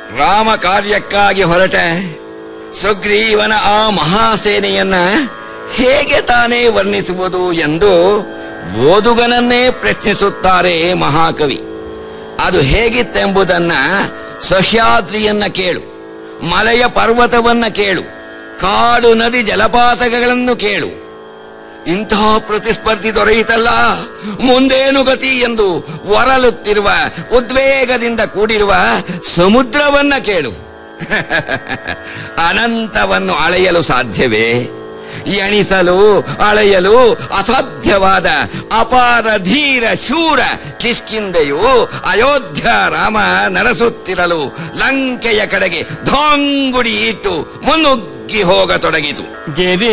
ರಾಮ ಕಾರ್ಯಕ್ಕಾಗಿ ಹೊರಟ ಸುಗ್ರೀವನ ಆ ಮಹಾಸೇನೆಯನ್ನ ಹೇಗೆ ತಾನೇ ವರ್ಣಿಸುವುದು ಎಂದು ಓದುಗನನ್ನೇ ಪ್ರಶ್ನಿಸುತ್ತಾರೆ ಮಹಾಕವಿ ಅದು ಹೇಗಿತ್ತೆಂಬುದನ್ನ ಸಹ್ಯಾದ್ರಿಯನ್ನ ಕೇಳು ಮಲೆಯ ಪರ್ವತವನ್ನ ಕೇಳು ಕಾಡು ನದಿ ಜಲಪಾತಗಳನ್ನು ಕೇಳು ಇಂತಹ ಪ್ರತಿಸ್ಪರ್ಧಿ ದೊರೆಯಿತಲ್ಲ ಮುಂದೇನು ಗತಿ ಎಂದು ಒರಲುತ್ತಿರುವ ಉದ್ವೇಗದಿಂದ ಕೂಡಿರುವ ಸಮುದ್ರವನ್ನ ಕೇಳು ಅನಂತವನ್ನು ಅಳೆಯಲು ಸಾಧ್ಯವೇ ಎಣಿಸಲು ಅಳೆಯಲು ಅಸಾಧ್ಯವಾದ ಅಪಾರ ಧೀರ ಶೂರ ಕಿಷ್ಕಿಂದೆಯು ಅಯೋಧ್ಯ ರಾಮ ನಡೆಸುತ್ತಿರಲು ಲಂಕೆಯ ಕಡೆಗೆ ಧಾಂಗುಡಿ ಇಟ್ಟು ಮುನ್ನುಗ್ಗಿ ಹೋಗತೊಡಗಿತು ಗೆರೆ